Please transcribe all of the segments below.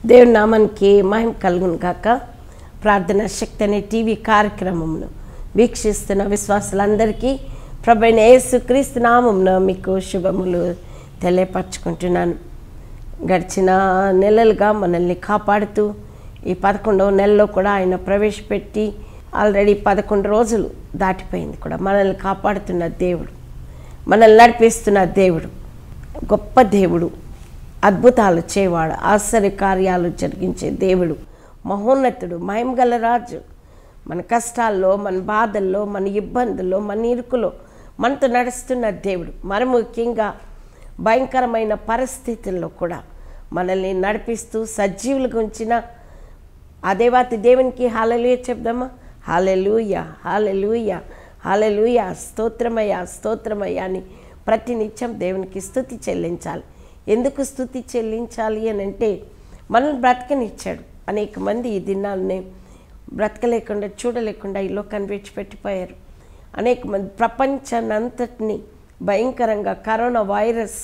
దేవుని నామానికి మహిమ కలుగును కాక ప్రార్థన శక్తి అనే టీవీ కార్యక్రమంను వీక్షిస్తున్న విశ్వాసులందరికీ ప్రభైన యేసు క్రీస్తు నామంలో మీకు శుభములు తెలియపరచుకుంటున్నాను గడిచిన నెలలుగా మనల్ని కాపాడుతూ ఈ పదకొండవ నెలలో కూడా ఆయన ప్రవేశపెట్టి ఆల్రెడీ పదకొండు రోజులు దాటిపోయింది కూడా మనల్ని కాపాడుతున్న దేవుడు మనల్ని నడిపిస్తున్న దేవుడు గొప్ప దేవుడు అద్భుతాలు చేయవాడు ఆశ్చర్య కార్యాలు జరిగించే దేవుడు మహోన్నతుడు మహిమగల రాజు మన కష్టాల్లో మన బాధల్లో మన ఇబ్బందుల్లో మన ఇరుకులో మనతో నడుస్తున్న దేవుడు మరి ముఖ్యంగా భయంకరమైన పరిస్థితుల్లో కూడా మనల్ని నడిపిస్తూ సజీవులుగా ఉంచిన ఆ దేవాతి దేవునికి హాలలుయ చెప్దామా హాలెలూయ హాలెలూయ హాలెలూయ స్తోత్రమయ్య స్తోత్రమయ్య అని ప్రతినిత్యం దేవునికి స్థుతి చెల్లించాలి ఎందుకు స్థుతి చెల్లించాలి అని అంటే మనల్ని బ్రతకనిచ్చాడు అనేక మంది ఈ దినాన్ని బ్రతకలేకుండా చూడలేకుండా ఈ లోకాన్ని విడిచిపెట్టిపోయారు అనేక మంది ప్రపంచాన్ని అంతటినీ భయంకరంగా కరోనా వైరస్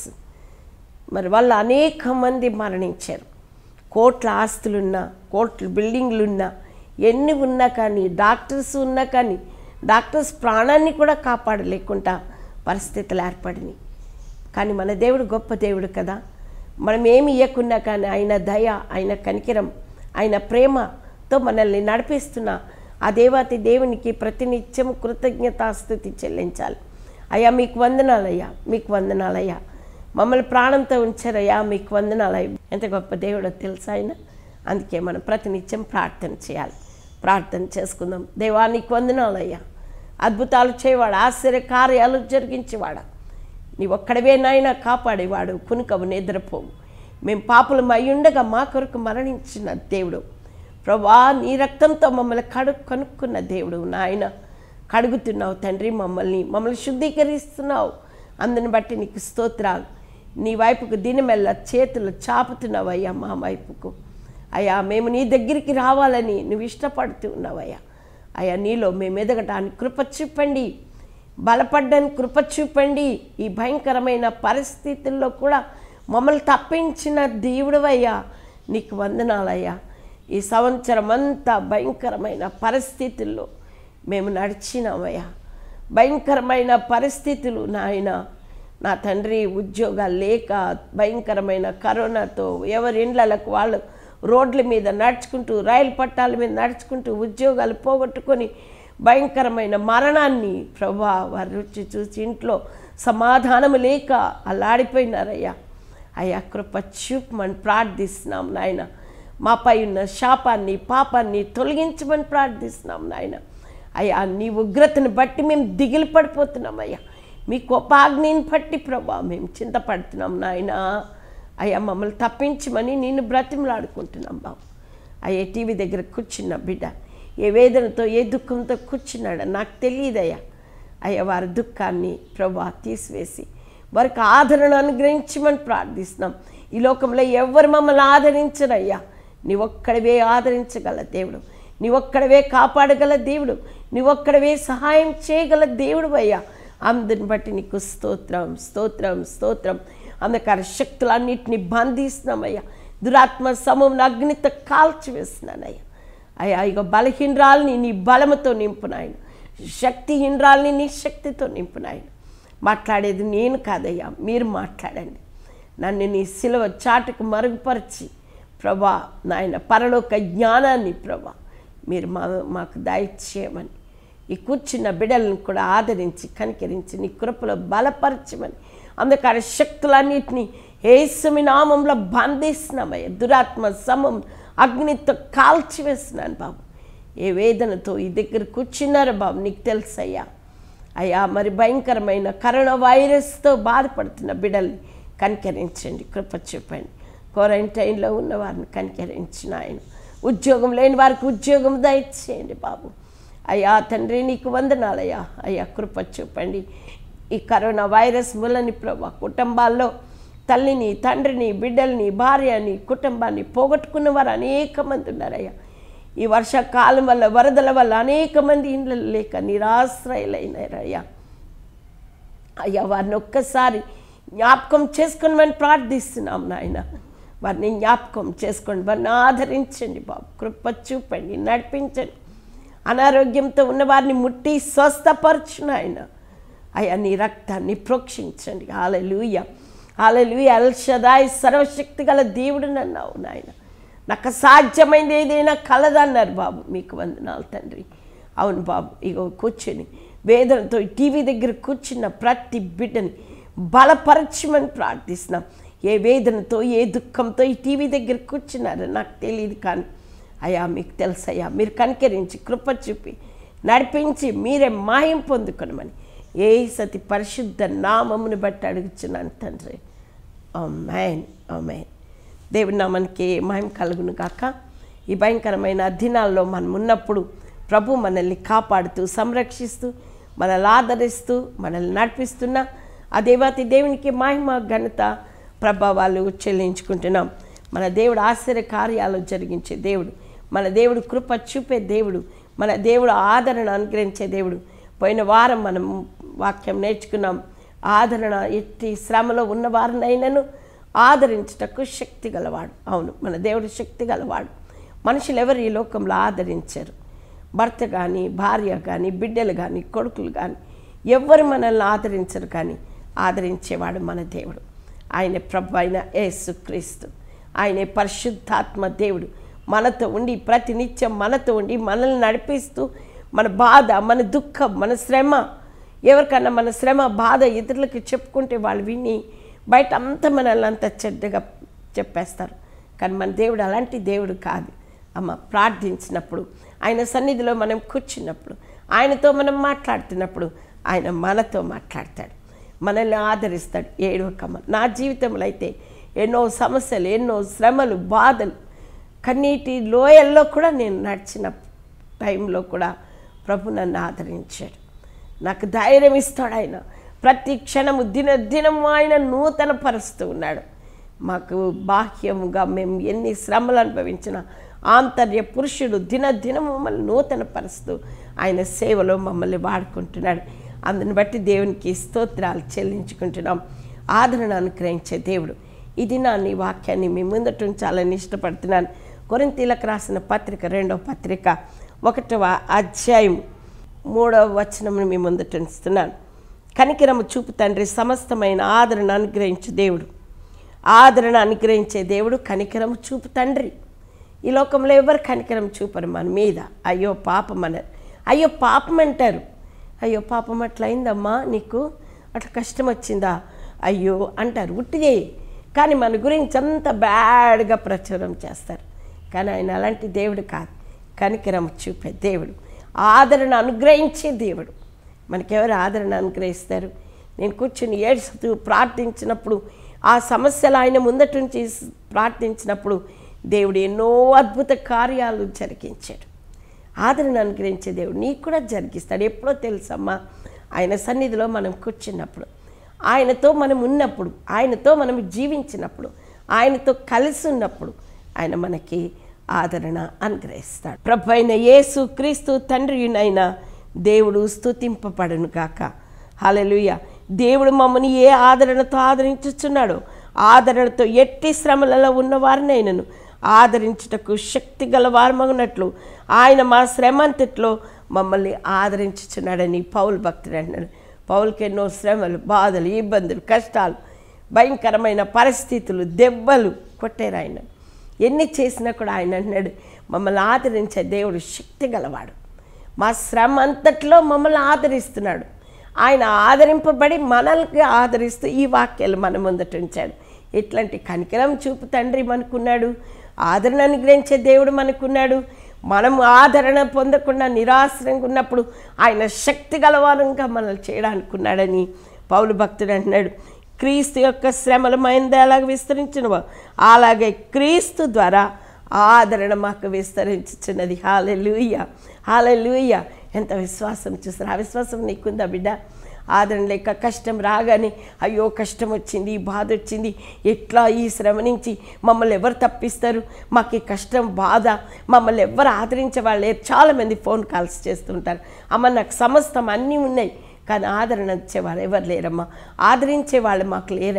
మరి వాళ్ళ అనేక మంది మరణించారు కోట్ల ఆస్తులున్నా కోట్ల బిల్డింగ్లున్నా ఎన్ని ఉన్నా కానీ డాక్టర్స్ ఉన్నా కానీ డాక్టర్స్ ప్రాణాన్ని కూడా కాపాడలేకుండా పరిస్థితులు ఏర్పడినాయి కానీ మన దేవుడు గొప్ప దేవుడు కదా మనం ఏమి ఇవ్వకున్నా కానీ ఆయన దయ ఆయన కనికిరం ఆయన ప్రేమతో మనల్ని నడిపిస్తున్న ఆ దేవాతి దేవునికి ప్రతినిత్యం కృతజ్ఞతాస్థుతి చెల్లించాలి అయ్యా మీకు వందనాలయ్యా మీకు వందనాలయ్యా మమ్మల్ని ప్రాణంతో ఉంచారయ్యా మీకు వందనాలయ్య ఎంత గొప్ప దేవుడో తెలుసా ఆయన అందుకే మనం ప్రతినిత్యం ప్రార్థన చేయాలి ప్రార్థన చేసుకుందాం దేవా నీకు వందనాలయ్యా అద్భుతాలు చేయవాడు ఆశ్చర్య కార్యాలు జరిగించేవాడా నీ ఒక్కడవే నాయన కాపాడేవాడు కునుకవు నిద్రపోవు మేము పాపులం అయ్యుండగా మా కొరకు మరణించిన దేవుడు ప్రభా నీ రక్తంతో మమ్మల్ని కడు కనుక్కున్న దేవుడు నాయన కడుగుతున్నావు తండ్రి మమ్మల్ని మమ్మల్ని శుద్ధీకరిస్తున్నావు అందుని బట్టి నీకు స్తోత్రాలు నీ వైపుకు దినమెల్ల చేతులు చాపుతున్నావు అయ్యా మా వైపుకు అయ్యా మేము నీ దగ్గరికి రావాలని నువ్వు ఇష్టపడుతూ ఉన్నావయ్యా అయ్యా నీలో మేము ఎదగటానికి కృప చూపండి బలపడ్డానికి కృప చూపండి ఈ భయంకరమైన పరిస్థితుల్లో కూడా మమ్మల్ని తప్పించిన దేవుడవయ్యా నీకు వందనాలయ్యా ఈ సంవత్సరం అంతా భయంకరమైన పరిస్థితుల్లో మేము నడిచినామయ్యా భయంకరమైన పరిస్థితులు నాయన నా తండ్రి ఉద్యోగాలు లేక భయంకరమైన కరోనాతో ఎవరి ఇండ్లకు వాళ్ళు రోడ్ల మీద నడుచుకుంటూ రైలు పట్టాల మీద నడుచుకుంటూ ఉద్యోగాలు పోగొట్టుకొని భయంకరమైన మరణాన్ని ప్రభా వారి రుచి చూసి ఇంట్లో సమాధానం లేక అల్లాడిపోయినారయ్యా అయ్యా కృప చూపమని ప్రార్థిస్తున్నాం నాయన మాపై ఉన్న శాపాన్ని పాపాన్ని తొలగించమని ప్రార్థిస్తున్నాం నాయన అయ్యా నీ ఉగ్రతను బట్టి మేము దిగిలి పడిపోతున్నాం అయ్యా మీ కోపాగ్నిని బట్టి ప్రభా మేము చింతపడుతున్నాం నాయన అయ్యా మమ్మల్ని తప్పించమని నేను బ్రతిమలాడుకుంటున్నాం బాబు అయ్యా టీవీ దగ్గర కూర్చున్న బిడ్డ ఏ వేదనతో ఏ దుఃఖంతో కూర్చున్నాడో నాకు తెలియదయ్యా అయ్యా వారి దుఃఖాన్ని ప్రభా తీసివేసి వారికి ఆదరణ అనుగ్రహించమని ప్రార్థిస్తున్నాం ఈ లోకంలో ఎవరు మమ్మల్ని ఆదరించరయ్యా నీ ఒక్కడవే ఆదరించగల దేవుడు నీ ఒక్కడవే కాపాడగల దేవుడు నీ ఒక్కడవే సహాయం చేయగల దేవుడు అయ్యా అందుని బట్టి నీకు స్తోత్రం స్తోత్రం స్తోత్రం అంధకార శక్తులన్నింటినీ బంధిస్తున్నామయ్యా దురాత్మ సమూహం అగ్నితో కాల్చివేస్తున్నానయ్యా అయ్యా ఇక బలహీనరాల్ని నీ బలముతో నింపునాయన శక్తిహీనరాల్ని నీ శక్తితో నింపునాయన మాట్లాడేది నేను కాదయ్యా మీరు మాట్లాడండి నన్ను నీ సిలువ చాటుకు మరుగుపరిచి ప్రభా నాయన పరలోక జ్ఞానాన్ని ప్రభా మీరు మా మాకు దయచేయమని ఈ కూర్చున్న బిడ్డలను కూడా ఆదరించి కనికరించి నీ కృపలో బలపరచమని అందుకని శక్తులన్నింటినీ ఏసుమి నామంలో బంధిస్తున్నామయ్య దురాత్మ సమం అగ్నితో కాల్చివేస్తున్నాను బాబు ఏ వేదనతో ఈ దగ్గర కూర్చున్నారో బాబు నీకు తెలుసయ్యా అయ్యా మరి భయంకరమైన కరోనా వైరస్తో బాధపడుతున్న బిడ్డల్ని కనికరించండి కృప చూపండి క్వారంటైన్లో ఉన్న వారిని కనికరించిన ఆయన ఉద్యోగం లేని వారికి ఉద్యోగం దయచేయండి బాబు అయ్యా తండ్రి నీకు వందనాలయ్యా అయ్యా కృప చూపండి ఈ కరోనా వైరస్ మూలని ప్రభా కుటుంబాల్లో తల్లిని తండ్రిని బిడ్డల్ని భార్యని కుటుంబాన్ని పోగొట్టుకున్న వారు అనేక మంది ఉన్నారయ్యా ఈ వర్షాకాలం వల్ల వరదల వల్ల అనేక మంది ఇండ్లు లేక నిరాశ్రయులైనారయ్యా అయ్యా వారిని ఒక్కసారి జ్ఞాపకం చేసుకుని మనం ప్రార్థిస్తున్నాం నాయన వారిని జ్ఞాపకం చేసుకోండి వారిని ఆదరించండి బాబు కృప చూపండి నడిపించండి అనారోగ్యంతో ఉన్న వారిని ముట్టి స్వస్థపరచును ఆయన అయ్యా నీ రక్తాన్ని ప్రోక్షించండి హాలలుయ హాలలుయ అల్షదాయ్ సర్వశక్తి గల దేవుడు నన్నావు నాయన నాకు సాధ్యమైంది ఏదైనా కలదన్నారు బాబు మీకు వందనాలు తండ్రి అవును బాబు ఇగో కూర్చొని వేదనతో ఈ టీవీ దగ్గర కూర్చున్న ప్రతి బిడ్డని బలపరచమని ప్రార్థిస్తున్నాం ఏ వేదనతో ఏ దుఃఖంతో ఈ టీవీ దగ్గర కూర్చున్నారో నాకు తెలియదు కానీ అయ్యా మీకు తెలుసయ్యా మీరు కనికరించి కృప చూపి నడిపించి మీరే మాయం పొందుకొనమని ఏ సతి పరిశుద్ధ నామమును బట్టి అడుగుచున్నాను తండ్రి ఆమెన్ ఆమెన్ దేవుడి నామానికి మహిమ కలుగును కాక ఈ భయంకరమైన దినాల్లో మనం ఉన్నప్పుడు ప్రభు మనల్ని కాపాడుతూ సంరక్షిస్తూ మనల్ని ఆదరిస్తూ మనల్ని నడిపిస్తున్న ఆ దేవాతి దేవునికి మహిమ ఘనత ప్రభావాలు చెల్లించుకుంటున్నాం మన దేవుడు ఆశ్చర్య కార్యాలు జరిగించే దేవుడు మన దేవుడు కృప చూపే దేవుడు మన దేవుడు ఆదరణ అనుగ్రహించే దేవుడు పోయిన వారం మనం వాక్యం నేర్చుకున్నాం ఆదరణ ఎట్టి శ్రమలో ఉన్న వారినైనాను ఆదరించుటకు శక్తి గలవాడు అవును మన దేవుడు శక్తి గలవాడు మనుషులు ఎవరు ఈ లోకంలో ఆదరించారు భర్త కానీ భార్య కానీ బిడ్డలు కానీ కొడుకులు కానీ ఎవ్వరు మనల్ని ఆదరించరు కానీ ఆదరించేవాడు మన దేవుడు ఆయన ప్రభు అయిన యేసుక్రీస్తు ఆయనే పరిశుద్ధాత్మ దేవుడు మనతో ఉండి ప్రతినిత్యం మనతో ఉండి మనల్ని నడిపిస్తూ మన బాధ మన దుఃఖం మన శ్రమ ఎవరికన్నా మన శ్రమ బాధ ఇతరులకు చెప్పుకుంటే వాళ్ళు విని బయట అంతా మనల్ని అంత చెడ్డగా చెప్పేస్తారు కానీ మన దేవుడు అలాంటి దేవుడు కాదు అమ్మ ప్రార్థించినప్పుడు ఆయన సన్నిధిలో మనం కూర్చున్నప్పుడు ఆయనతో మనం మాట్లాడుతున్నప్పుడు ఆయన మనతో మాట్లాడతాడు మనల్ని ఆదరిస్తాడు ఏడవకమ్మ నా జీవితంలో అయితే ఎన్నో సమస్యలు ఎన్నో శ్రమలు బాధలు కన్నీటి లోయల్లో కూడా నేను నడిచిన టైంలో కూడా ప్రభు నన్ను ఆదరించాడు నాకు ధైర్యం ఇస్తాడు ఆయన ప్రతి క్షణము దిన దినము ఆయన నూతన పరుస్తూ ఉన్నాడు మాకు బాహ్యముగా మేము ఎన్ని శ్రమలు అనుభవించిన ఆంతర్య పురుషుడు దిన దినము మమ్మల్ని నూతన పరుస్తూ ఆయన సేవలో మమ్మల్ని వాడుకుంటున్నాడు అందుని బట్టి దేవునికి స్తోత్రాలు చెల్లించుకుంటున్నాం ఆదరణ అనుగ్రహించే దేవుడు ఇది నా నీ వాక్యాన్ని మీ ముందట ఉంచాలని ఇష్టపడుతున్నాను కొరింతీలకు రాసిన పత్రిక రెండవ పత్రిక ఒకటవ అధ్యాయం మూడవ వచనమును మీ ముందట ఉంచుతున్నాను కనికిరము చూపు తండ్రి సమస్తమైన ఆదరణ అనుగ్రహించు దేవుడు ఆదరణ అనుగ్రహించే దేవుడు కనికరము చూపు తండ్రి ఈ లోకంలో ఎవరు కనికరం చూపరు మన మీద అయ్యో పాపం అన్నారు అయ్యో పాపం అంటారు అయ్యో పాపం అట్లయిందమ్మా నీకు అట్లా కష్టం వచ్చిందా అయ్యో అంటారు ఉట్టిదే కానీ మన గురించి అంత బ్యాడ్గా ప్రచురం చేస్తారు కానీ ఆయన అలాంటి దేవుడు కాదు కనికరం చూపే దేవుడు ఆదరణ అనుగ్రహించే దేవుడు మనకెవరు ఆదరణ అనుగ్రహిస్తారు నేను కూర్చుని ఏడుస్తూ ప్రార్థించినప్పుడు ఆ సమస్యలు ఆయన ముందటుంచి ప్రార్థించినప్పుడు దేవుడు ఎన్నో అద్భుత కార్యాలు జరిగించాడు ఆదరణ అనుగ్రహించే దేవుడు నీకు కూడా జరిగిస్తాడు ఎప్పుడో తెలుసమ్మా ఆయన సన్నిధిలో మనం కూర్చున్నప్పుడు ఆయనతో మనం ఉన్నప్పుడు ఆయనతో మనం జీవించినప్పుడు ఆయనతో కలిసి ఉన్నప్పుడు ఆయన మనకి ఆదరణ అనుగ్రహిస్తాడు ప్రభు అయిన యేసు క్రీస్తు తండ్రియునైన దేవుడు స్తుతింపబడును గాక హల్లెలూయ దేవుడు మమ్మల్ని ఏ ఆదరణతో ఆదరించుచున్నాడో ఆదరణతో ఎట్టి శ్రమలలో ఉన్నవారినైనను ఆదరించుటకు శక్తి గల వారమగినట్లు ఆయన మా శ్రమంతట్లో మమ్మల్ని ఆదరించుచున్నాడని పౌలు భక్తుడు అంటున్నాడు పౌలకి ఎన్నో శ్రమలు బాధలు ఇబ్బందులు కష్టాలు భయంకరమైన పరిస్థితులు దెబ్బలు కొట్టారు ఆయన ఎన్ని చేసినా కూడా ఆయన అంటున్నాడు మమ్మల్ని ఆదరించే దేవుడు శక్తి గలవాడు మా శ్రమ అంతట్లో మమ్మల్ని ఆదరిస్తున్నాడు ఆయన ఆదరింపబడి మనల్ని ఆదరిస్తూ ఈ వాక్యాలు మన ముందట ఉంచాడు ఇట్లాంటి కనికరం చూపు తండ్రి మనకున్నాడు ఆదరణ అనుగ్రహించే దేవుడు మనకున్నాడు మనం ఆదరణ పొందకుండా నిరాశ్రయంగా ఉన్నప్పుడు ఆయన శక్తి గలవారంగా మనల్ని చేయడానికి ఉన్నాడని పౌలు భక్తుడు అంటున్నాడు క్రీస్తు యొక్క శ్రమలు మైంద ఎలాగ విస్తరించినవో అలాగే క్రీస్తు ద్వారా ఆదరణ మాకు విస్తరించుచున్నది హాలెలూయ హాలెలూయ ఎంత విశ్వాసం చూస్తారు ఆ విశ్వాసం నీకుందా బిడ్డ ఆదరణ లేక కష్టం రాగానే అయ్యో కష్టం వచ్చింది బాధ వచ్చింది ఎట్లా ఈ శ్రమ నుంచి మమ్మల్ని ఎవరు తప్పిస్తారు మాకు ఈ కష్టం బాధ మమ్మల్ని ఎవరు ఆదరించే వాళ్ళు లేరు చాలామంది ఫోన్ కాల్స్ చేస్తుంటారు అమ్మ నాకు సమస్తం అన్నీ ఉన్నాయి కానీ ఆదరణ ఇచ్చేవాళ్ళు ఎవరు లేరమ్మా ఆదరించే వాళ్ళు మాకు లేరని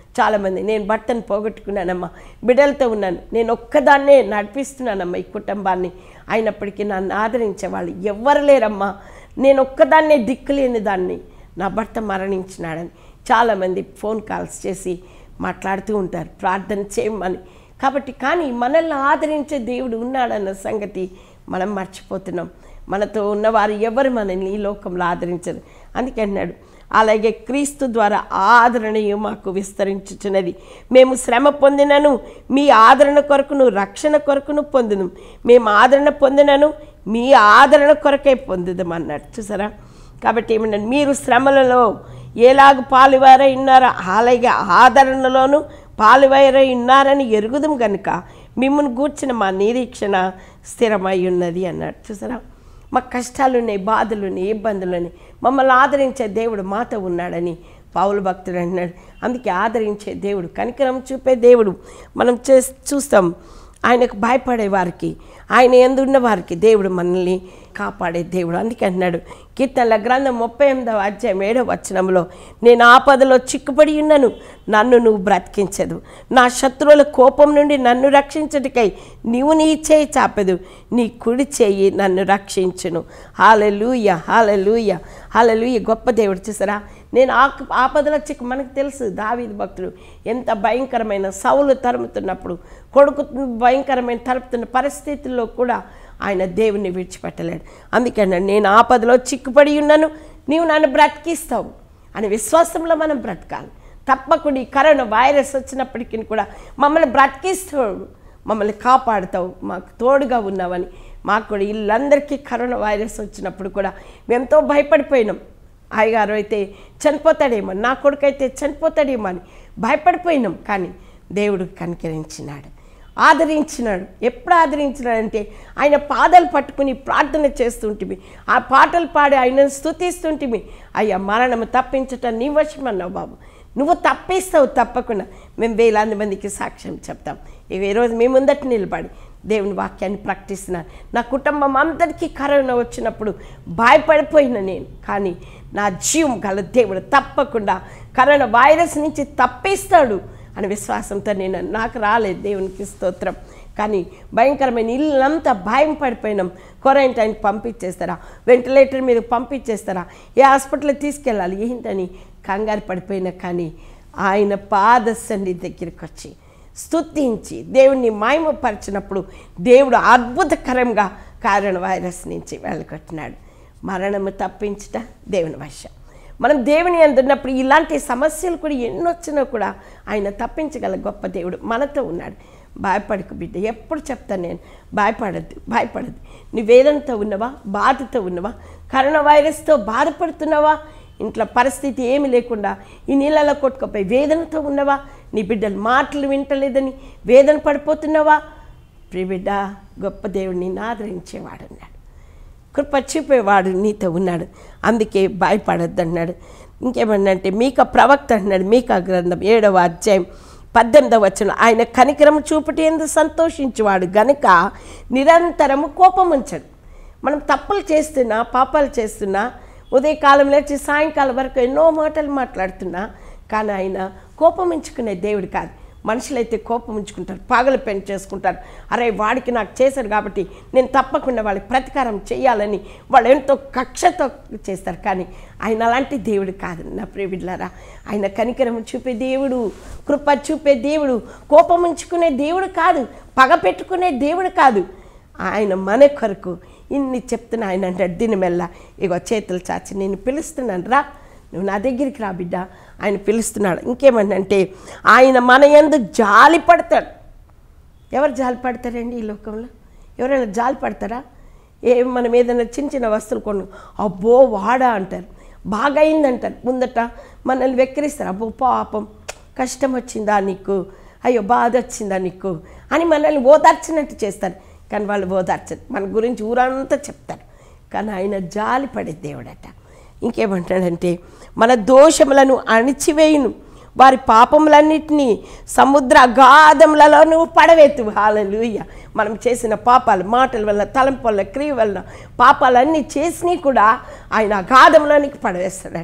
చాలామంది నేను భర్తను పోగొట్టుకున్నానమ్మా బిడ్డలతో ఉన్నాను నేను ఒక్కదాన్నే నడిపిస్తున్నానమ్మా ఈ కుటుంబాన్ని అయినప్పటికీ నన్ను ఆదరించే వాళ్ళు ఎవ్వరు లేరమ్మా నేను ఒక్కదాన్నే దిక్కులేని దాన్ని నా భర్త మరణించినాడని చాలామంది ఫోన్ కాల్స్ చేసి మాట్లాడుతూ ఉంటారు ప్రార్థన చేయమని కాబట్టి కానీ మనల్ని ఆదరించే దేవుడు ఉన్నాడన్న సంగతి మనం మర్చిపోతున్నాం మనతో ఉన్నవారు ఎవరు మనల్ని ఈ లోకంలో ఆదరించరు అందుకే అన్నాడు అలాగే క్రీస్తు ద్వారా ఆదరణయు మాకు విస్తరించుచున్నది మేము శ్రమ పొందినను మీ ఆదరణ కొరకును రక్షణ కొరకును పొందును మేము ఆదరణ పొందినను మీ ఆదరణ కొరకే పొందుదాం అన్నాడు చూసారా కాబట్టి ఏమన్నా మీరు శ్రమలలో ఎలాగ పాలువారై ఉన్నారో అలాగే ఆదరణలోను పాలువారై ఉన్నారని ఎరుగుదాం గనుక మిమ్మల్ని గూర్చిన మా నిరీక్షణ స్థిరమై ఉన్నది అన్నాడు చూసారా మా కష్టాలున్నాయి బాధలున్నాయి ఇబ్బందులున్నాయి మమ్మల్ని ఆదరించే దేవుడు మాతో ఉన్నాడని పావులు భక్తుడు అంటున్నాడు అందుకే ఆదరించే దేవుడు కనికరం చూపే దేవుడు మనం చే చూస్తాం ఆయనకు భయపడే వారికి ఆయన ఎందున్న వారికి దేవుడు మనల్ని కాపాడే దేవుడు అందుకే అన్నాడు కీర్తనల గ్రంథం ముప్పై ఎనిమిదవ అధ్యాయం ఏడవ వచనంలో నేను ఆపదలో చిక్కుపడి ఉన్నాను నన్ను నువ్వు బ్రతికించదు నా శత్రువుల కోపం నుండి నన్ను రక్షించటికై నీవు నీ చేయి చాపెదు నీ కుడి చేయి నన్ను రక్షించును హాలెలూయ హాలెలూయ హాలెలూయ గొప్ప దేవుడు చూసారా నేను ఆ ఆపదలో చిక్కు మనకు తెలుసు దావీదు భక్తుడు ఎంత భయంకరమైన సౌలు తరుముతున్నప్పుడు కొడుకు భయంకరమైన తరుపుతున్న పరిస్థితుల్లో కూడా ఆయన దేవుణ్ణి విడిచిపెట్టలేడు అందుకని నేను ఆపదలో చిక్కుపడి ఉన్నాను నీవు నన్ను బ్రతికిస్తావు అని విశ్వాసంలో మనం బ్రతకాలి తప్పకుండా ఈ కరోనా వైరస్ వచ్చినప్పటికీ కూడా మమ్మల్ని బ్రతికిస్తాడు మమ్మల్ని కాపాడుతావు మాకు తోడుగా ఉన్నావని మాకు కూడా వీళ్ళందరికీ కరోనా వైరస్ వచ్చినప్పుడు కూడా మేము ఎంతో భయపడిపోయినాం అయ్యగారు అయితే చనిపోతాడేమో నా కొడుకు అయితే చనిపోతాడేమో అని భయపడిపోయినాం కానీ దేవుడు కనికరించినాడు ఆదరించినాడు ఎప్పుడు ఆదరించినాడంటే ఆయన పాదాలు పట్టుకుని ప్రార్థన చేస్తుంటిమి ఆ పాటలు పాడి ఆయనను స్థుతిస్తుంటిమి అయ్యా మరణము తప్పించటం నీ వశమన్నావు బాబు నువ్వు తప్పిస్తావు తప్పకుండా మేము వేలాది మందికి సాక్ష్యం చెప్తాం ఇవి ఈరోజు మీ ముందట నిలబడి దేవుని వాక్యాన్ని ప్రకటిస్తున్నాను నా కుటుంబం అందరికీ కరోనా వచ్చినప్పుడు భయపడిపోయిన నేను కానీ నా జీవం గల దేవుడు తప్పకుండా కరోనా వైరస్ నుంచి తప్పిస్తాడు అని విశ్వాసంతో నేను నాకు రాలేదు దేవునికి స్తోత్రం కానీ భయంకరమైన ఇల్లంతా భయం పడిపోయినాం క్వారంటైన్ పంపించేస్తారా వెంటిలేటర్ మీద పంపించేస్తారా ఏ హాస్పిటల్ తీసుకెళ్ళాలి ఏంటని కంగారు పడిపోయినా కానీ ఆయన పాద సన్నిధి దగ్గరికి వచ్చి స్తుతించి దేవుణ్ణి మాయమపరిచినప్పుడు దేవుడు అద్భుతకరంగా కారణ వైరస్ నుంచి వెళ్ళగొట్టినాడు మరణము తప్పించుట దేవుని వశం మనం దేవుని అందున్నప్పుడు ఇలాంటి సమస్యలు కూడా ఎన్ని వచ్చినా కూడా ఆయన తప్పించగల గొప్ప దేవుడు మనతో ఉన్నాడు భయపడకు బిడ్డ ఎప్పుడు చెప్తాను నేను భయపడద్దు భయపడద్దు నీ వేదనతో ఉన్నవా బాధతో ఉన్నవా కరోనా వైరస్తో బాధపడుతున్నావా ఇంట్లో పరిస్థితి ఏమి లేకుండా ఈ నీళ్ళలో కొట్టుకుపోయి వేదనతో ఉన్నవా నీ బిడ్డలు మాటలు వింటలేదని వేదన పడిపోతున్నావా ప్రియ బిడ్డ గొప్ప దేవుడిని ఆదరించేవాడు అన్నాడు కృప చూపేవాడు నీతో ఉన్నాడు అందుకే భయపడద్దు అన్నాడు ఇంకేమన్నంటే మీక ప్రవక్త అన్నాడు మీక గ్రంథం ఏడవ అధ్యాయం పద్దెనిమిదవ వచ్చిన ఆయన కనికరం చూపుటి ఎందుకు సంతోషించేవాడు గనుక నిరంతరము కోపం ఉంచడు మనం తప్పులు చేస్తున్నా పాపాలు చేస్తున్నా ఉదయకాలం లేచి సాయంకాలం వరకు ఎన్నో మాటలు మాట్లాడుతున్నా కానీ ఆయన కోపం ఉంచుకునే దేవుడు కాదు మనుషులైతే కోపం ఉంచుకుంటారు పగలు పెన్ చేసుకుంటారు అరే వాడికి నాకు చేశారు కాబట్టి నేను తప్పకుండా వాళ్ళకి ప్రతీకారం చేయాలని వాళ్ళు ఎంతో కక్షతో చేస్తారు కానీ ఆయన అలాంటి దేవుడు కాదు నా ప్రియబిడ్లారా ఆయన కనికరం చూపే దేవుడు కృప చూపే దేవుడు కోపం ఉంచుకునే దేవుడు కాదు పగ పెట్టుకునే దేవుడు కాదు ఆయన మన కొరకు ఇన్ని చెప్తున్నా ఆయన అంటాడు దీని మెల్ల ఇగో చేతులు చాచి నేను పిలుస్తున్నాను రా నువ్వు నా దగ్గరికి రా బిడ్డ ఆయన పిలుస్తున్నాడు ఇంకేమంటే ఆయన మన ఎందు జాలి పడతాడు ఎవరు జాలి పడతారండి ఈ లోకంలో ఎవరైనా జాలి పడతారా ఏ మనం ఏదైనా చిన్న చిన్న వస్తువులు కొను అబ్బో వాడా అంటారు బాగా అయిందంటారు ముందట మనల్ని వెక్కిరిస్తారు అబ్బో పాపం కష్టం వచ్చిందా నీకు అయ్యో బాధ వచ్చిందా నీకు అని మనల్ని ఓదార్చినట్టు చేస్తారు కానీ వాళ్ళు ఓదార్చరు మన గురించి ఊరంతా చెప్తారు కానీ ఆయన జాలి పడే దేవుడట ఇంకేమంటాడంటే మన దోషములను అణిచివేయును వారి పాపములన్నిటినీ సముద్ర అగాధములలో నువ్వు పడవేతు హాలలుయ్య మనం చేసిన పాపాలు మాటల వల్ల తలంపు వల్ల క్రియ వల్ల పాపాలన్నీ చేసినవి కూడా ఆయన అగాధంలోనికి పడవేస్తాడట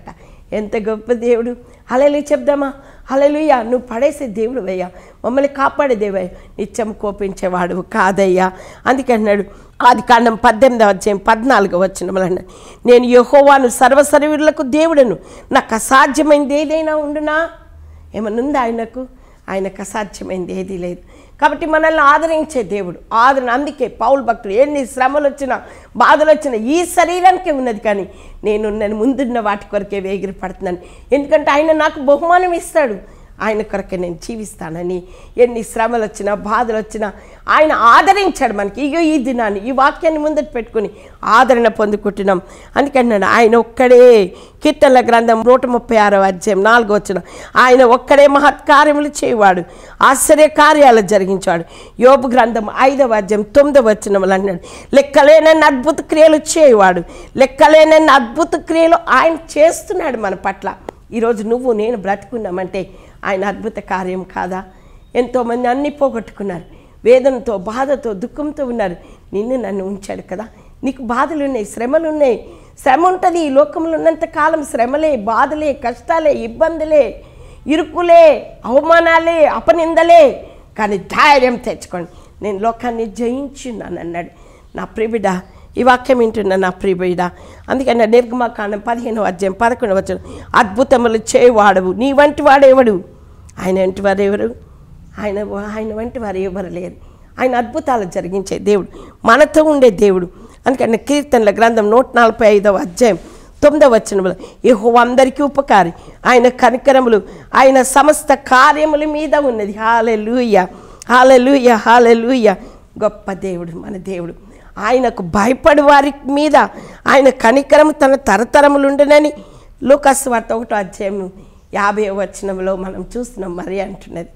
ఎంత గొప్ప దేవుడు హలలు చెప్దామా హలలుయ్యా నువ్వు పడేసే దేవుడు అయ్యా మమ్మల్ని కాపాడే దేవయ్య నిత్యం కోపించేవాడు కాదయ్యా అందుకే అన్నాడు ఆది కాండం పద్దెనిమిదవ అధ్యాయం పద్నాలుగో వచ్చిన నేను యహోవాను సర్వసర్వీరులకు దేవుడను నాకు అసాధ్యమైంది ఏదైనా ఉండునా ఏమనుంది ఆయనకు ఆయనకు అసాధ్యమైంది ఏదీ లేదు కాబట్టి మనల్ని ఆదరించే దేవుడు ఆదరణ అందుకే పౌల్ భక్తుడు ఎన్ని శ్రమలు వచ్చినా బాధలు వచ్చినా ఈ శరీరానికే ఉన్నది కానీ నేను నేను ముందున్న వాటి కొరకే వేగిరి పడుతున్నాను ఎందుకంటే ఆయన నాకు బహుమానం ఇస్తాడు ఆయన కొరకే నేను జీవిస్తానని ఎన్ని శ్రమలు వచ్చినా బాధలు వచ్చినా ఆయన ఆదరించాడు మనకి ఇగో ఈ దినాన్ని ఈ వాక్యాన్ని ముందట పెట్టుకుని ఆదరణ పొందుకుంటున్నాం అందుకన్నాడు ఆయన ఒక్కడే కీర్తనల గ్రంథం నూట ముప్పై ఆరో అధ్యాయం నాలుగో వచ్చిన ఆయన ఒక్కడే మహత్కార్యములు చేయవాడు ఆశ్చర్య కార్యాలు జరిగించాడు యోబు గ్రంథం ఐదవ అధ్యాయం తొమ్మిదవ వచ్చినములు అన్నాడు లెక్కలేనన్ని అద్భుత క్రియలు చేయవాడు లెక్కలేనన్ని అద్భుత క్రియలు ఆయన చేస్తున్నాడు మన పట్ల ఈరోజు నువ్వు నేను బ్రతుకున్నామంటే ఆయన అద్భుత కార్యం కాదా ఎంతోమంది అన్ని పోగొట్టుకున్నారు వేదనతో బాధతో దుఃఖంతో ఉన్నారు నిన్ను నన్ను ఉంచాడు కదా నీకు బాధలు ఉన్నాయి శ్రమలు ఉన్నాయి శ్రమ ఉంటుంది ఈ లోకంలో ఉన్నంత కాలం శ్రమలే బాధలే కష్టాలే ఇబ్బందులే ఇరుకులే అవమానాలే అపనిందలే కానీ ధైర్యం తెచ్చుకోండి నేను లోకాన్ని జయించున్నాను అన్నాడు నా ప్రిబిడ ఈ వాక్యం వింటున్నా నా ప్రియబిడ అందుకని నిర్గమాకాండం పదిహేను అధ్యాయం పదకొండు వచ్చిన అద్భుతములు చేయవాడవు నీ వంటి వాడేవాడు ఆయన వంటి వారు ఎవరు ఆయన ఆయన వంటి వారు ఎవరు లేరు ఆయన అద్భుతాలు జరిగించే దేవుడు మనతో ఉండే దేవుడు అందుకని కీర్తనల గ్రంథం నూట నలభై ఐదవ అధ్యాయం తొమ్మిదవ వచనములు యహో అందరికీ ఉపకారి ఆయన కనికరములు ఆయన సమస్త కార్యముల మీద ఉన్నది హాలెలూయ హాలెలూయ హాలెలూయ గొప్ప దేవుడు మన దేవుడు ఆయనకు భయపడి వారి మీద ఆయన కనికరము తన తరతరములుండునని లూకస్ వార్త ఒకటో అధ్యాయం యాభై వచనంలో మనం చూస్తున్నాం మరి అంటున్నది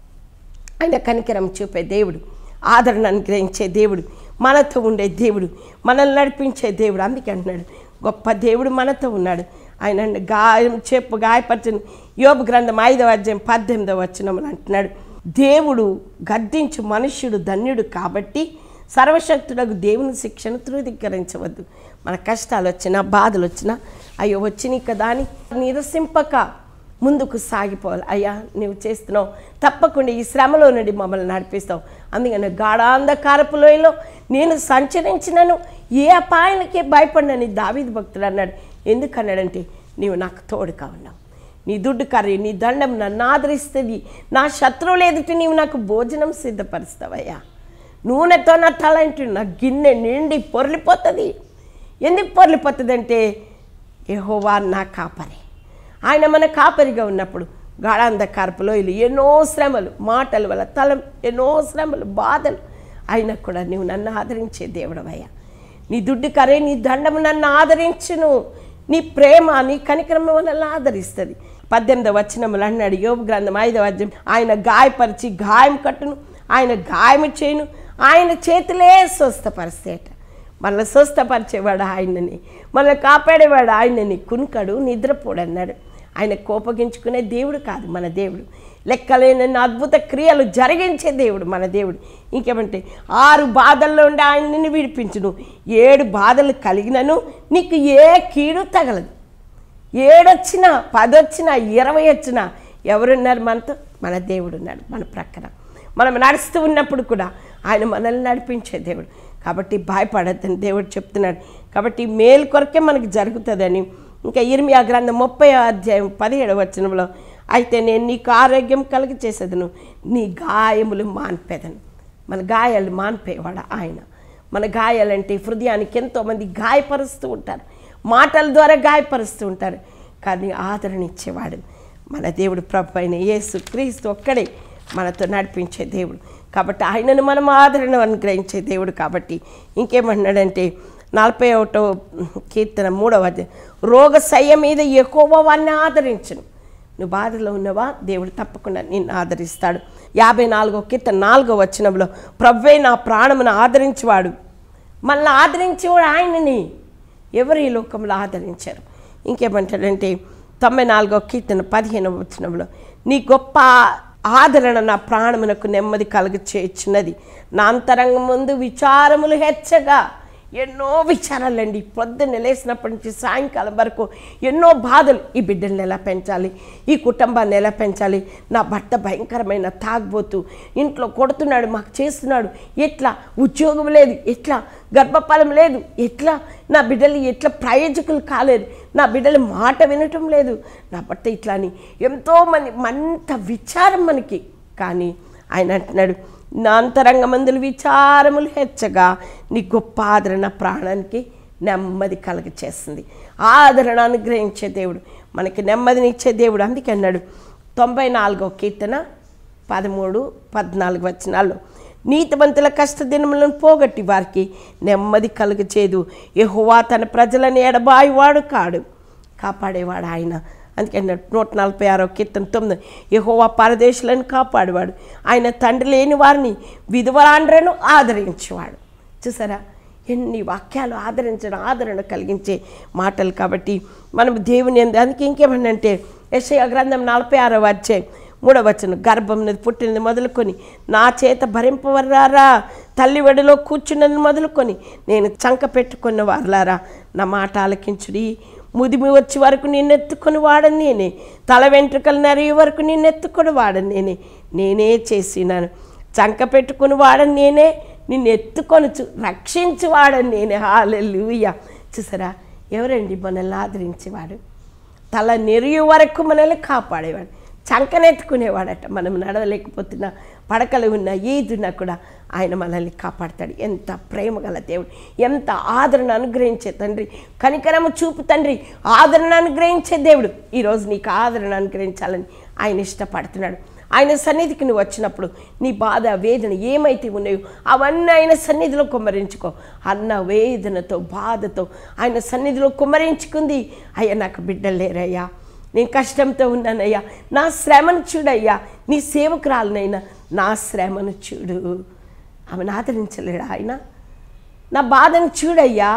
ఆయన కనికరం చూపే దేవుడు ఆదరణ అనుగ్రహించే దేవుడు మనతో ఉండే దేవుడు మనల్ని నడిపించే దేవుడు అందుకే అంటున్నాడు గొప్ప దేవుడు మనతో ఉన్నాడు ఆయన గాయం చెప్పు గాయపరచని యోబు గ్రంథం ఐదవ అధ్యాయం పద్దెనిమిదవ వచనములు అంటున్నాడు దేవుడు గద్దించు మనుష్యుడు ధన్యుడు కాబట్టి సర్వశక్తులకు దేవుని శిక్షను ధృవీకరించవద్దు మన కష్టాలు వచ్చినా బాధలు వచ్చినా అయ్యో వచ్చినాయి కదా అని నిరసింపక ముందుకు సాగిపోవాలి అయ్యా నువ్వు చేస్తున్నావు తప్పకుండా ఈ శ్రమలో నుండి మమ్మల్ని నడిపిస్తావు అందుకని గాఢాంధకారపు లోయలో నేను సంచరించినను ఏ అపాయాలకే భయపడినని దావీదు భక్తుడు అన్నాడు ఎందుకు అన్నాడంటే నీవు నాకు తోడుగా ఉన్నావు నీ దుడ్డు కర్రీ నీ దండం నన్ను ఆదరిస్తుంది నా శత్రువులు ఎదుటి నీవు నాకు భోజనం సిద్ధపరుస్తావయ్యా నూనెతో నా తల ఇంటి నా గిన్నె నిండి పొర్లిపోతుంది ఎందుకు పొర్లిపోతుంది అంటే యెహోవా నా కాపరి ఆయన మన కాపరిగా ఉన్నప్పుడు గాఢాంధకారపులో ఇల్లు ఎన్నో శ్రమలు మాటల వల్ల తలం ఎన్నో శ్రమలు బాధలు అయినా కూడా నువ్వు నన్ను ఆదరించే దేవుడవయ్యా నీ దుడ్డు కరే నీ దండము నన్ను ఆదరించును నీ ప్రేమ నీ కనిక్రమం మనల్ని ఆదరిస్తుంది పద్దెనిమిదవ వచనములు అన్నాడు యోగ గ్రంథం ఐదవ అధ్యాయం ఆయన గాయపరిచి గాయం కట్టును ఆయన గాయం చేయను ఆయన చేతులే స్వస్థపరిస్తేట మనల్ని స్వస్థపరిచేవాడు ఆయనని మనల్ని కాపాడేవాడు ఆయనని కునుకడు నిద్రపోడు అన్నాడు ఆయన కోపగించుకునే దేవుడు కాదు మన దేవుడు లెక్కలేనన్ని అద్భుత క్రియలు జరిగించే దేవుడు మన దేవుడు ఇంకేమంటే ఆరు బాధల్లో ఉండి ఆయన నిన్ను విడిపించును ఏడు బాధలు కలిగినను నీకు ఏ కీడు తగలదు ఏడొచ్చినా పదొచ్చినా ఇరవై వచ్చినా ఎవరున్నారు మనతో మన దేవుడు ఉన్నాడు మన ప్రక్కన మనం నడుస్తూ ఉన్నప్పుడు కూడా ఆయన మనల్ని నడిపించే దేవుడు కాబట్టి భయపడద్దని దేవుడు చెప్తున్నాడు కాబట్టి మేలు కొరకే మనకు జరుగుతుందని ఇంకా ఇర్మియా గ్రంథం ముప్పై అధ్యాయం పదిహేడవ వచనంలో అయితే నేను నీకు ఆరోగ్యం కలిగి చేసేదను నీ గాయములు మాన్పేదను మన గాయాలు మాన్పేవాడు ఆయన మన గాయాలంటే హృదయానికి ఎంతోమంది గాయపరుస్తూ ఉంటారు మాటల ద్వారా గాయపరుస్తూ ఉంటారు కానీ ఆదరణ ఇచ్చేవాడు మన దేవుడు ప్రభు అయిన యేసు క్రీస్తు ఒక్కడే మనతో నడిపించే దేవుడు కాబట్టి ఆయనను మనం ఆదరణ అనుగ్రహించే దేవుడు కాబట్టి ఇంకేమన్నాడంటే నలభై ఒకటో కీర్తన మూడవ అధ్యాయం రోగ సయ్య మీద ఎక్కువ వాడిని ఆదరించను నువ్వు బాధలో ఉన్నవా దేవుడు తప్పకుండా నిన్ను ఆదరిస్తాడు యాభై నాలుగో కీర్తన నాలుగో వచనంలో ప్రవ్వే నా ప్రాణమును ఆదరించేవాడు మళ్ళీ ఆదరించేవాడు ఆయనని ఎవరు ఈ లోకంలో ఆదరించారు ఇంకేమంటాడంటే తొంభై నాలుగో కీర్తన పదిహేనవ వచనంలో నీ గొప్ప ఆదరణ నా ప్రాణమునకు నెమ్మది కలుగ చేయుచున్నది నా అంతరంగం ముందు విచారములు హెచ్చగా ఎన్నో విచారాలండి పొద్దున్న లేచినప్పటి నుంచి సాయంకాలం వరకు ఎన్నో బాధలు ఈ బిడ్డల్ని ఎలా పెంచాలి ఈ కుటుంబాన్ని ఎలా పెంచాలి నా భర్త భయంకరమైన తాగుబోతు ఇంట్లో కొడుతున్నాడు మాకు చేస్తున్నాడు ఎట్లా ఉద్యోగం లేదు ఎట్లా గర్భఫలం లేదు ఎట్లా నా బిడ్డలు ఎట్లా ప్రయోజకులు కాలేదు నా బిడ్డలు మాట వినటం లేదు నా భర్త ఇట్లా అని ఎంతోమంది మంత విచారం మనకి కానీ ఆయన అంటున్నాడు నా అంతరంగమందులు విచారములు హెచ్చగా నీ గొప్ప ఆదరణ ప్రాణానికి నెమ్మది కలగ చేస్తుంది ఆదరణ అనుగ్రహించే దేవుడు మనకి నెమ్మదినిచ్చే దేవుడు అందుకే అన్నాడు తొంభై నాలుగో కీర్తన పదమూడు పద్నాలుగు వచనాల్లో నీతివంతుల కష్ట దినములను పోగొట్టి వారికి నెమ్మది కలుగచేదు యెహోవా తన ప్రజలను ఎడబాయివాడు కాడు కాపాడేవాడు ఆయన అందుకే నూట నలభై ఆరో కీర్తన తొమ్మిది యెహోవా పరదేశులను కాపాడేవాడు ఆయన తండ్రి లేని వారిని విధవరాండ్రను ఆదరించేవాడు చూసారా ఎన్ని వాక్యాలు ఆదరించడం ఆదరణ కలిగించే మాటలు కాబట్టి మనం దేవుని ఎందు అందుకే ఇంకేమన్నంటే యెషయా గ్రంథం నలభై ఆరో వచ్చే మూడవచనం గర్భం మీద పుట్టినది మొదలుకొని నా చేత భరింపవర్రారా తల్లి వెడలో కూర్చున్నది మొదలుకొని నేను చంక పెట్టుకున్న వారులారా నా మాట ఆలకించుడి ముదిమి వచ్చే వరకు నిన్నెత్తుకొని వాడని నేనే తల వెంట్రుకలు నెరయ వరకు నిన్నెత్తుకొని వాడని నేనే నేనే చేసినాను చంక పెట్టుకుని వాడని నేనే నిన్ను ఎత్తుకొనచ్చు రక్షించి వాడని నేనే హాలెలుయ్య చూసారా ఎవరండి మనల్ని ఆదరించేవాడు తల నెరియు వరకు మనల్ని కాపాడేవాడు చంకనెత్తుకునేవాడట మనం నడవలేకపోతున్నా పడకలు ఉన్న ఏదున్నా కూడా ఆయన మనల్ని కాపాడతాడు ఎంత ప్రేమ గల దేవుడు ఎంత ఆదరణ అనుగ్రహించే తండ్రి కనికరము చూపు తండ్రి ఆదరణ అనుగ్రహించే దేవుడు ఈరోజు నీకు ఆదరణ అనుగ్రహించాలని ఆయన ఇష్టపడుతున్నాడు ఆయన సన్నిధికి నువ్వు వచ్చినప్పుడు నీ బాధ వేదన ఏమైతే ఉన్నాయో అవన్నీ ఆయన సన్నిధిలో కుమ్మరించుకో అన్న వేదనతో బాధతో ఆయన సన్నిధిలో కుమ్మరించుకుంది అయ్యా నాకు బిడ్డలు లేరయ్యా నేను కష్టంతో ఉన్నానయ్యా నా శ్రమను చూడయ్యా నీ సేవకురాలనైనా నా శ్రమను చూడు ఆమెను ఆదరించలేడా ఆయన నా బాధను చూడయ్యా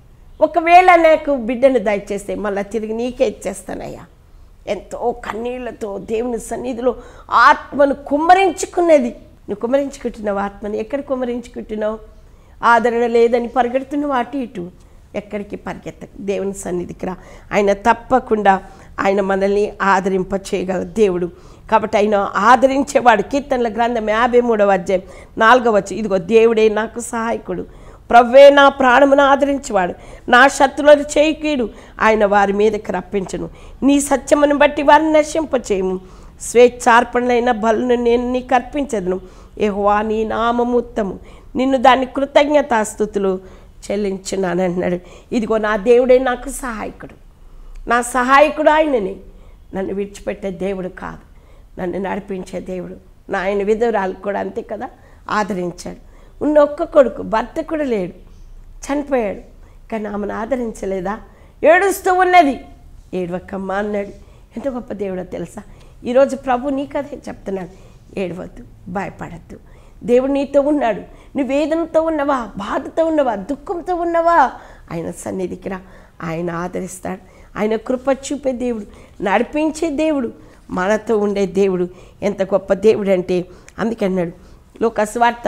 ఒకవేళ నాకు బిడ్డను దయచేస్తే మళ్ళీ తిరిగి నీకే ఇచ్చేస్తానయ్యా ఎంతో కన్నీళ్లతో దేవుని సన్నిధిలో ఆత్మను కుమ్మరించుకున్నది నువ్వు కుమ్మరించుకుంటున్నావు ఆత్మని ఎక్కడ కుమ్మరించుకుంటున్నావు ఆదరణ లేదని పరిగెడుతున్నావు అటు ఇటు ఎక్కడికి పరిగెత్త దేవుని సన్నిధికి రా ఆయన తప్పకుండా ఆయన మనల్ని ఆదరింప చేయగల దేవుడు కాబట్టి ఆయన ఆదరించేవాడు కీర్తనల గ్రంథం యాభై మూడవ అధ్యాయం నాలుగవ వచ్చి ఇదిగో దేవుడే నాకు సహాయకుడు ప్రవ్వే నా ప్రాణమును ఆదరించేవాడు నా శత్రువులను చేయికీడు ఆయన వారి మీదకి రప్పించను నీ సత్యమును బట్టి వారిని నశింపచేయము స్వేచ్ఛార్పణలైన బలను నేను నీకు అర్పించదును ఏహోవా నీ నామముత్తము నిన్ను దాని కృతజ్ఞతాస్థుతులు చెల్లించున్నాను అంటున్నాడు ఇదిగో నా దేవుడే నాకు సహాయకుడు నా సహాయకుడు ఆయననే నన్ను విడిచిపెట్టే దేవుడు కాదు నన్ను నడిపించే దేవుడు నా ఆయన విధురాలు కూడా అంతే కదా ఆదరించాడు ఉన్న ఒక్క కొడుకు భర్త కూడా లేడు చనిపోయాడు కానీ ఆమెను ఆదరించలేదా ఏడుస్తూ ఉన్నది ఏడవక్కమ్మ అన్నాడు ఎంత గొప్ప దేవుడో తెలుసా ఈరోజు ప్రభు నీ కథే చెప్తున్నాడు ఏడవద్దు భయపడద్దు దేవుడు నీతో ఉన్నాడు నువ్వు వేదనతో ఉన్నవా బాధతో ఉన్నవా దుఃఖంతో ఉన్నవా ఆయన సన్నిధికి రా ఆయన ఆదరిస్తాడు ఆయన కృప చూపే దేవుడు నడిపించే దేవుడు మనతో ఉండే దేవుడు ఎంత గొప్ప దేవుడు అంటే అందుకే అన్నాడు లోకస్వార్త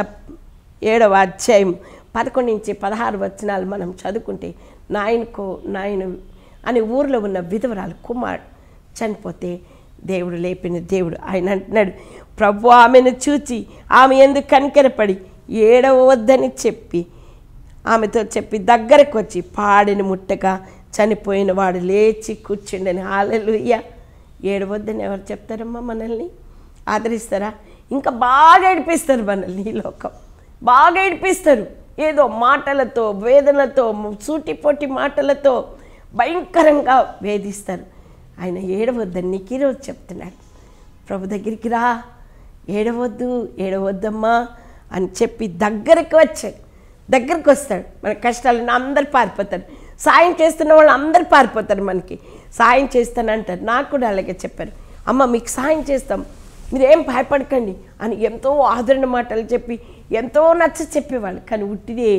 ఏడవ అధ్యాయం పదకొండు నుంచి పదహారు వచనాలు మనం చదువుకుంటే నాయనకో నాయన అనే ఊరిలో ఉన్న విధవరాలు కుమార్ చనిపోతే దేవుడు లేపిన దేవుడు ఆయన అంటున్నాడు ప్రభు ఆమెను చూచి ఆమె ఎందుకు కనికరపడి ఏడవద్దని చెప్పి ఆమెతో చెప్పి దగ్గరకు వచ్చి పాడిని ముట్టగా చనిపోయిన వాడు లేచి కూర్చుండని హాలెలుయ్య ఏడవద్దని ఎవరు చెప్తారమ్మా మనల్ని ఆదరిస్తారా ఇంకా బాగా ఏడిపిస్తారు మనల్ని ఈ లోకం బాగా ఏడిపిస్తారు ఏదో మాటలతో వేదనతో సూటిపోటి మాటలతో భయంకరంగా వేధిస్తారు ఆయన ఏడవద్దని నీకు ఈరోజు చెప్తున్నాడు ప్రభు దగ్గరికి రా ఏడవద్దు ఏడవద్దమ్మా అని చెప్పి దగ్గరకు వచ్చాడు దగ్గరకు వస్తాడు మన కష్టాలను అందరు పారిపోతారు సాయం చేస్తున్న వాళ్ళు అందరు పారిపోతారు మనకి సాయం చేస్తానంటారు నాకు కూడా అలాగే చెప్పారు అమ్మ మీకు సాయం చేస్తాం మీరేం భయపడకండి అని ఎంతో ఆదరణ మాటలు చెప్పి ఎంతో నచ్చ చెప్పేవాళ్ళు కానీ ఉట్టిదే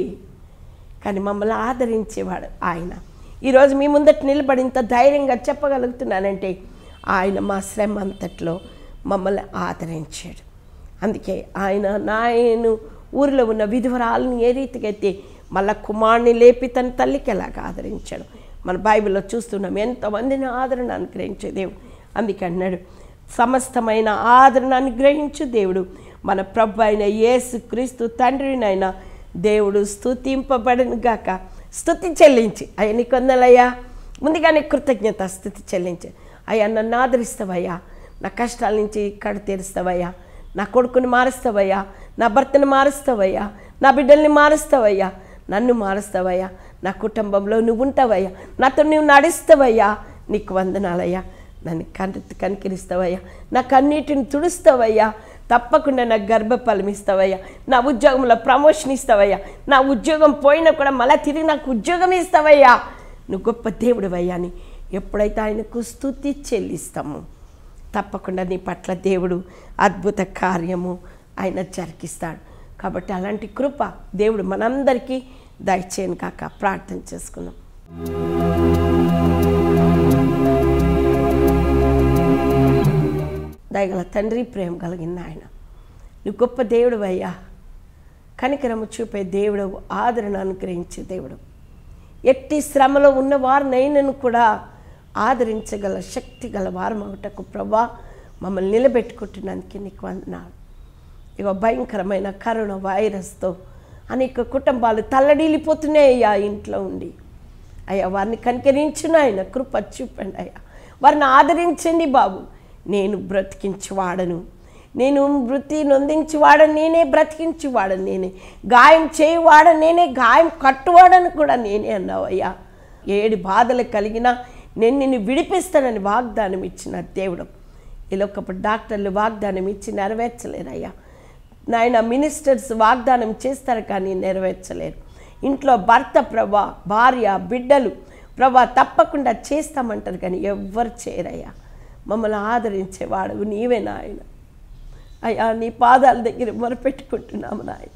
కానీ మమ్మల్ని ఆదరించేవాడు ఆయన ఈరోజు మీ ముందట నిలబడి ఇంత ధైర్యంగా చెప్పగలుగుతున్నానంటే ఆయన మా శ్రమ అంతట్లో మమ్మల్ని ఆదరించాడు అందుకే ఆయన నాయను ఊరిలో ఉన్న విధవరాలను ఏ రీతిగా అయితే మళ్ళా కుమారుని లేపి తన తల్లికి ఎలాగ ఆదరించాడు మన బైబిల్లో చూస్తున్నాం ఎంతమందిని ఆదరణ అనుగ్రహించే దేవుడు అందుకే అన్నాడు సమస్తమైన ఆదరణ అనుగ్రహించు దేవుడు మన ప్రభు అయిన యేసు క్రీస్తు తండ్రినైనా దేవుడు స్తుతింపబడను గాక స్తుతి చెల్లించి అయ్యా నీ కొందలయ్యా ముందుగానే కృతజ్ఞత స్థుతి చెల్లించి అయ్యా నన్ను ఆదరిస్తావయ్యా నా కష్టాల నుంచి కడు తీరుస్తావయ్యా నా కొడుకుని మారుస్తావయ్యా నా భర్తను మారుస్తావయ్యా నా బిడ్డల్ని మారుస్తావయ్యా నన్ను మారుస్తావయ్యా నా కుటుంబంలో నువ్వు ఉంటావయ్యా నాతో నువ్వు నడుస్తావయ్యా నీకు వందనాలయ్యా నన్ను కన్ కనికరిస్తావయ్యా నా కన్నీటిని తుడుస్తావయ్యా తప్పకుండా నాకు గర్భఫలం ఇస్తావయ్యా నా ఉద్యోగంలో ప్రమోషన్ ఇస్తావయ్యా నా ఉద్యోగం పోయినా కూడా మళ్ళీ తిరిగి నాకు ఉద్యోగం ఇస్తావయ్యా నువ్వు గొప్ప దేవుడు అని ఎప్పుడైతే ఆయనకు స్తుతి చెల్లిస్తాము తప్పకుండా నీ పట్ల దేవుడు అద్భుత కార్యము ఆయన జరిగిస్తాడు కాబట్టి అలాంటి కృప దేవుడు మనందరికీ దయచేయను కాక ప్రార్థన చేసుకుందాం దయగల తండ్రి ప్రేమ కలిగిన ఆయన నువ్వు గొప్ప దేవుడు అయ్యా కనికరము చూపే దేవుడు ఆదరణ అనుగ్రహించే దేవుడు ఎట్టి శ్రమలో ఉన్న వారినైనను కూడా ఆదరించగల శక్తి గల వారమవుటకు ప్రభా మమ్మల్ని నిలబెట్టుకుంటున్నందుకు నీకు వందనాలు ఇక భయంకరమైన కరోనా వైరస్తో అనేక కుటుంబాలు తల్లడిల్లిపోతున్నాయి అయ్యా ఇంట్లో ఉండి అయ్యా వారిని కనికరించిన ఆయన కృప చూపండి అయ్యా వారిని ఆదరించండి బాబు నేను బ్రతికించువాడను నేను మృతి నొందించువాడను నేనే బ్రతికించువాడను నేనే గాయం చేయువాడను నేనే గాయం కట్టువాడని కూడా నేనే అన్నావు అయ్యా ఏడు బాధలు కలిగినా నేను నిన్ను విడిపిస్తానని వాగ్దానం ఇచ్చిన దేవుడు ఇలాకప్పుడు డాక్టర్లు వాగ్దానం ఇచ్చి నెరవేర్చలేరయ్యా నాయన మినిస్టర్స్ వాగ్దానం చేస్తారు కానీ నెరవేర్చలేరు ఇంట్లో భర్త ప్రభా భార్య బిడ్డలు ప్రభా తప్పకుండా చేస్తామంటారు కానీ ఎవ్వరు చేయరయ్యా మమ్మల్ని ఆదరించేవాడు నీవే నాయన అయ్యా నీ పాదాల దగ్గర మొరపెట్టుకుంటున్నాము నాయన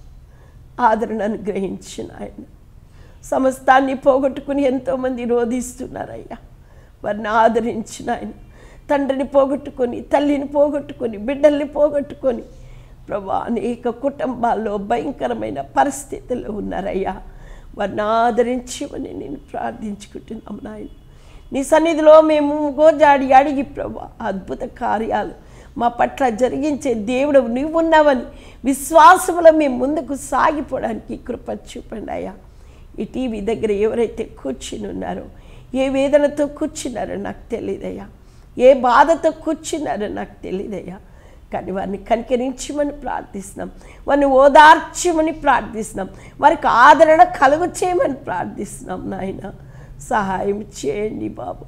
ఆదరణ అనుగ్రహించు నాయన సమస్తాన్ని పోగొట్టుకుని ఎంతోమంది రోధిస్తున్నారయ్యా వారిని ఆదరించిన ఆయన తండ్రిని పోగొట్టుకొని తల్లిని పోగొట్టుకొని బిడ్డల్ని పోగొట్టుకొని ప్రభా అనేక కుటుంబాల్లో భయంకరమైన పరిస్థితుల్లో ఉన్నారయ్యా వారిని ఆదరించమని నేను ప్రార్థించుకుంటున్నాము నాయన నీ సన్నిధిలో మేము గోజాడి అడిగి ప్రభా అద్భుత కార్యాలు మా పట్ల జరిగించే దేవుడు నువ్వు ఉన్నావని విశ్వాసంలో మేము ముందుకు సాగిపోవడానికి కృప చూపండి అయ్యా ఈ టీవీ దగ్గర ఎవరైతే కూర్చుని ఉన్నారో ఏ వేదనతో కూర్చున్నారో నాకు తెలియదయ్యా ఏ బాధతో కూర్చున్నారో నాకు తెలియదయ్యా కానీ వారిని కనికరించమని ప్రార్థిస్తున్నాం వారిని ఓదార్చమని ప్రార్థిస్తున్నాం వారికి ఆదరణ కలుగు చేయమని ప్రార్థిస్తున్నాం నాయన సహాయం చేయండి బాబు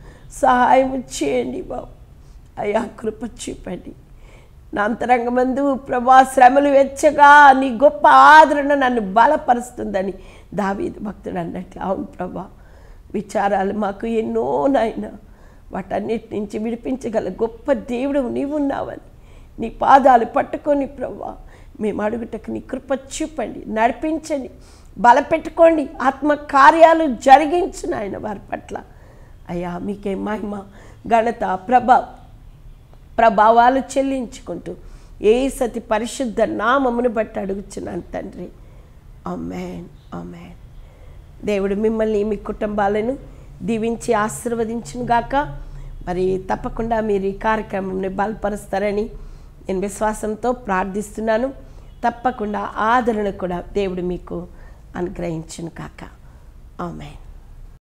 సహాయం చేయండి బాబు అయ్యా కృప చూపండి నా అంతరంగమందు ప్రభా శ్రమలు వెచ్చగా నీ గొప్ప ఆదరణ నన్ను బలపరుస్తుందని దావీదు భక్తుడు అన్నట్టు అవును ప్రభా విచారాలు మాకు ఎన్నో నాయన వాటన్నిటి నుంచి విడిపించగల గొప్ప దేవుడు నీవున్నావని నీ పాదాలు పట్టుకొని ప్రభా మేము అడుగుటకు నీ కృప చూపండి నడిపించండి బలపెట్టుకోండి ఆత్మ కార్యాలు జరిగించు నాయన వారి పట్ల అయ్యా మీకే మహిమ ఘనత ప్రభా ప్రభావాలు చెల్లించుకుంటూ ఏ సతి పరిశుద్ధ నామమును బట్టి అడుగుచున్నాను తండ్రి అమ్మేన్ అమ్మేన్ దేవుడు మిమ్మల్ని మీ కుటుంబాలను దీవించి ఆశీర్వదించును గాక మరి తప్పకుండా మీరు ఈ కార్యక్రమంని బలపరుస్తారని నేను విశ్వాసంతో ప్రార్థిస్తున్నాను తప్పకుండా ఆదరణ కూడా దేవుడు మీకు అనుగ్రహించును కాక ఆమెన్